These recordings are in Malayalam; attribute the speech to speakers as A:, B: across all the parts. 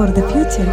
A: for the future.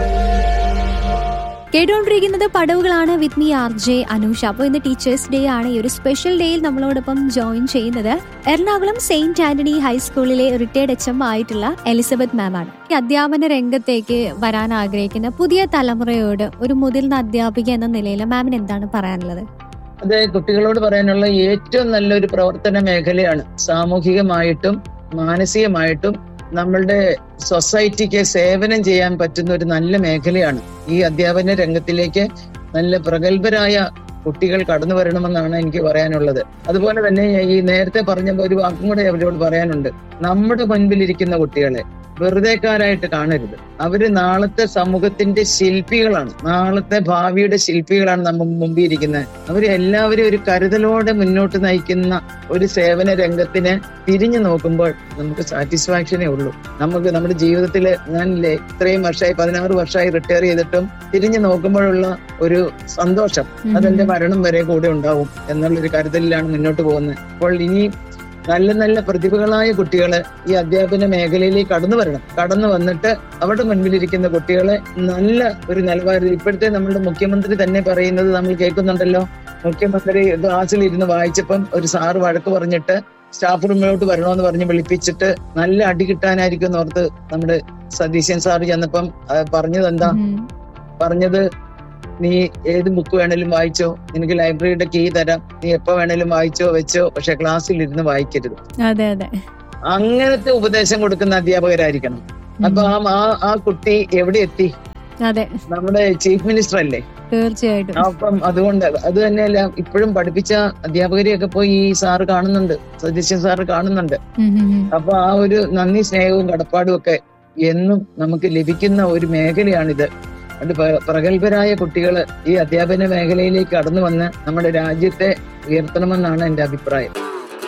B: കേട്ടുകൊണ്ടിരിക്കുന്നത് പടവുകളാണ് with me R J Anusha അപ്പോൾ ഇന്ന് ടീച്ചേഴ്സ് ഡേ ആണ് ഈ ഒരു സ്പെഷ്യൽ ഡേയിൽ നമ്മളോടൊപ്പം ജോയിൻ ചെയ്യുന്നത് എറണാകുളം സെയിന്റ് ആന്റണി ഹൈസ്കൂളിലെ റിട്ടയർഡ് എച്ച് എം ആയിട്ടുള്ള എലിസബത്ത് മാം ആണ് ഈ അധ്യാപന രംഗത്തേക്ക് വരാൻ ആഗ്രഹിക്കുന്ന പുതിയ തലമുറയോട് ഒരു മുതിർന്ന അധ്യാപിക എന്ന നിലയിൽ മാമിന് എന്താണ് പറയാനുള്ളത്
C: അത് കുട്ടികളോട് പറയാനുള്ള ഏറ്റവും നല്ലൊരു പ്രവർത്തന മേഖലയാണ് സാമൂഹികമായിട്ടും മാനസികമായിട്ടും നമ്മളുടെ സൊസൈറ്റിക്ക് സേവനം ചെയ്യാൻ പറ്റുന്ന ഒരു നല്ല മേഖലയാണ് ഈ അധ്യാപന രംഗത്തിലേക്ക് നല്ല പ്രഗത്ഭരായ കുട്ടികൾ കടന്നു വരണമെന്നാണ് എനിക്ക് പറയാനുള്ളത് അതുപോലെ തന്നെ ഈ നേരത്തെ പറഞ്ഞ ഒരു വാക്കും കൂടെ അവരോട് പറയാനുണ്ട് നമ്മുടെ മുൻപിലിരിക്കുന്ന കുട്ടികളെ വെറുതെക്കാരായിട്ട് കാണരുത് അവര് നാളത്തെ സമൂഹത്തിന്റെ ശില്പികളാണ് നാളത്തെ ഭാവിയുടെ ശില്പികളാണ് നമ്മൾ മുമ്പിൽ ഇരിക്കുന്നത് അവര് എല്ലാവരും ഒരു കരുതലോടെ മുന്നോട്ട് നയിക്കുന്ന ഒരു സേവന രംഗത്തിന് തിരിഞ്ഞു നോക്കുമ്പോൾ നമുക്ക് സാറ്റിസ്ഫാക്ഷനേ ഉള്ളൂ നമുക്ക് നമ്മുടെ ജീവിതത്തിൽ ഞാനില്ലേ ഇത്രയും വർഷമായി പതിനാറ് വർഷമായി റിട്ടയർ ചെയ്തിട്ടും തിരിഞ്ഞു നോക്കുമ്പോഴുള്ള ഒരു സന്തോഷം അതെന്റെ മരണം വരെ കൂടെ ഉണ്ടാവും എന്നുള്ളൊരു കരുതലിലാണ് മുന്നോട്ട് പോകുന്നത് അപ്പോൾ ഇനി നല്ല നല്ല പ്രതിഭകളായ കുട്ടികള് ഈ അധ്യാപന മേഖലയിലേക്ക് കടന്നു വരണം കടന്നു വന്നിട്ട് അവിടെ മുൻപിലിരിക്കുന്ന കുട്ടികളെ നല്ല ഒരു നിലവാരത്തിൽ ഇപ്പോഴത്തെ നമ്മുടെ മുഖ്യമന്ത്രി തന്നെ പറയുന്നത് നമ്മൾ കേൾക്കുന്നുണ്ടല്ലോ മുഖ്യമന്ത്രി ക്ലാസ്സിൽ ഇരുന്ന് വായിച്ചപ്പം ഒരു സാറ് വഴക്ക് പറഞ്ഞിട്ട് സ്റ്റാഫ് റൂമിലോട്ട് വരണമെന്ന് പറഞ്ഞ് വിളിപ്പിച്ചിട്ട് നല്ല അടി കിട്ടാനായിരിക്കും ഓർത്ത് നമ്മുടെ സതീശൻ സാറ് ചെന്നപ്പം ആ, പറഞ്ഞത് എന്താ പറഞ്ഞത് നീ ഏത് ബുക്ക് വേണേലും വായിച്ചോ നിനക്ക് ലൈബ്രറിയുടെ കീ തരാം നീ എപ്പോ വേണേലും വായിച്ചോ വെച്ചോ പക്ഷെ ക്ലാസ്സിൽ ഇരുന്ന് വായിക്കരുത്
B: അതെ അതെ
C: അങ്ങനത്തെ ഉപദേശം കൊടുക്കുന്ന അധ്യാപകരായിരിക്കണം അപ്പൊ ആ ആ- ആ കുട്ടി എവിടെ എത്തി
B: അതെ
C: നമ്മുടെ ചീഫ് മിനിസ്റ്റർ അല്ലേ
B: തീർച്ചയായിട്ടും
C: അപ്പം അതുകൊണ്ട് അത് തന്നെയല്ല ഇപ്പോഴും പഠിപ്പിച്ച അധ്യാപകരെയൊക്കെ പോയി ഈ സാറ് കാണുന്നുണ്ട് സതീശൻ സാറ് കാണുന്നുണ്ട്
B: ഉം, ഉം, ഉം.
C: അപ്പൊ ആ ഒരു നന്ദി സ്നേഹവും കടപ്പാടും ഒക്കെ എന്നും നമുക്ക് ലഭിക്കുന്ന ഒരു മേഖലയാണിത് അത് പ്ര- പ്രഗത്ഭരായ കുട്ടികൾ ഈ അധ്യാപന മേഖലയിലേക്ക് കടന്നു വന്ന് നമ്മുടെ രാജ്യത്തെ ഉയർത്തണമെന്നാണ് എന്റെ അഭിപ്രായം